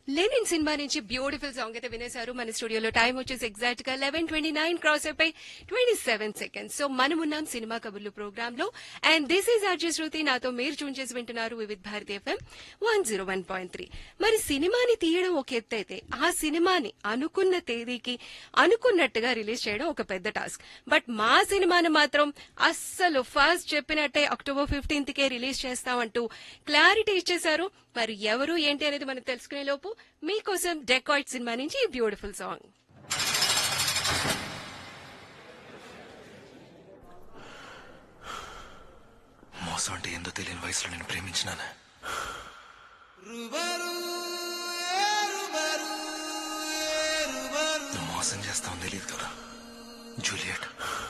Lenin cinema నుంచి beautiful song అయితే వినేశారు మన స్టూడియోలో టైం వచ్చేసి ఎగ్జాక్ట్ గా లెవెన్ ట్వంటీ నైన్ క్రాస్ అయిపోయి ట్వంటీ సెవెన్ సెకండ్స్ సో మనం ఉన్నాం సినిమా కబుర్లు ప్రోగ్రామ్ లో and this is R J Shruti నాతో మీరు చూన్ చేసి వింటున్నారు Vividh Bharati F M one zero one point three మరి సినిమాని తీయడం ఒక ఎత్తు అయితే ఆ సినిమాని అనుకున్న తేదీకి అనుకున్నట్టుగా రిలీజ్ చేయడం ఒక పెద్ద టాస్క్ బట్ మా సినిమాని మాత్రం అస్సలు ఫస్ట్ చెప్పినట్టే అక్టోబర్ ఫిఫ్టీన్త్ కే రిలీజ్ చేస్తామంటూ క్లారిటీ ఇచ్చేశారు మరి ఎవరు ఏంటి అనేది మనం తెలుసుకునే లోపు మీకోసం డెకాయిట్ సినిమా నుంచి ఈ బ్యూటిఫుల్ సాంగ్ మోసం అంటే ఏందో తెలియని వయసులో నేను ప్రేమించినాను నువ్వు మోసం చేస్తావని తెలియదు కదా జూలియట్